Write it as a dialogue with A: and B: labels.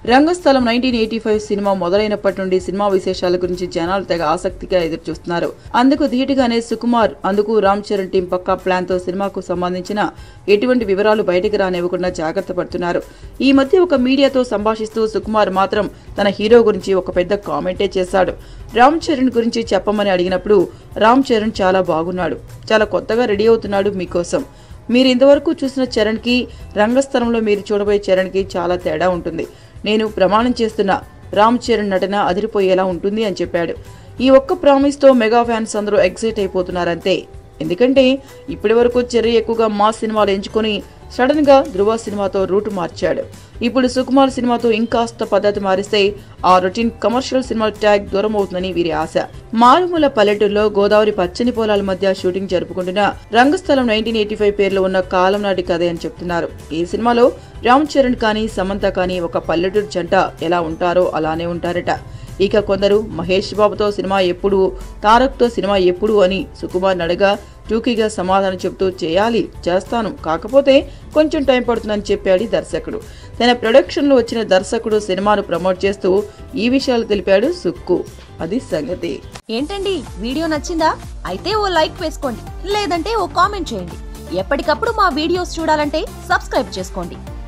A: రంగస్థలం nineteen eighty five సినిమా మొదలైనప్పటి నుండి సినిమా విశేషాల గురించి జనాలు తెగ ఆసక్తిగా ఎదురుచూస్తున్నారు అందుకు ధీటుగానే సుకుమార్ అందుకు రామ్ చరణ్ టీం పక్కా ప్లాన్ తో సినిమాకు సంబంధించిన ఎటువంటి వివరాలు బయటకు రానివ్వకుండా జాగ్రత్త పడుతున్నారు ఈ మధ్య ఒక మీడియాతో సంభాషిస్తూ సుకుమార్ మాత్రం తన హీరో గురించి ఒక పెద్ద కామెంటే చేశాడు రామ్ చరణ్ గురించి చెప్పమని అడిగినప్పుడు రామ్ చరణ్ చాలా బాగున్నాడు చాలా కొత్తగా రెడీ అవుతున్నాడు మీకోసం మీరు ఇంతవరకు చూసిన చరణ్కి రంగస్థలంలో మీరు చూడబోయే చరణ్కి చాలా తేడా ఉంటుంది నేను ప్రమాణం చేస్తున్న రామ్ చరణ్ నటన అదిరిపోయేలా ఉంటుంది అని చెప్పాడు ఈ ఒక్క ప్రామిస్తో మెగా ఫ్యాన్స్ అందరూ ఎగ్జైట్ అయిపోతున్నారంతే ఎందుకంటే ఇప్పటి వరకు చెర్రీ ఎక్కువగా మా సినిమాలు ఎంచుకొని సడన్ గా ధృవ సినిమాతో రూట్ మార్చాడు ఇప్పుడు సుకుమార్ సినిమాతో ఇంకాస్త పద్ధతి మారిస్తే ఆ రొటీన్ కమర్షియల్ సినిమా ట్యాగ్ దూరం అవుతుందని వీరి ఆశ మారుమూల పల్లెటూరులో గోదావరి పచ్చని పొలాల మధ్య షూటింగ్ జరుపుకుంటున్న రంగస్థలం నైన్టీన్ ఎయిటీ ఫైవ్ పేర్లు ఉన్న కాలం నాటి కథ అని చెప్తున్నారు ఈ సినిమాలో రామ్ చరణ్ కానీ సమంత కానీ ఒక పల్లెటూరు జంట ఎలా ఉంటారో అలానే ఉంటారట ఇక కొందరు మహేష్ బాబుతో సినిమా ఎప్పుడు తారక్తో సినిమా ఎప్పుడు అని సుకుమార్ నడగా టూకీగా సమాధానం చెబుతూ చేయాలి చేస్తాను కాకపోతే కొంచెం టైం పడుతుందని చెప్పాడు ఈ దర్శకుడు తన ప్రొడక్షన్లో వచ్చిన దర్శకుడు సినిమాను ప్రమోట్ చేస్తూ ఈ విషయాలు తెలిపాడు సుక్కు అది సంగతి
B: ఏంటండి వీడియో నచ్చిందా అయితే ఓ లైక్ వేసుకోండి లేదంటే ఓ కామెంట్ చేయండి ఎప్పటికప్పుడు మా వీడియోస్ చూడాలంటే సబ్స్క్రైబ్ చేసుకోండి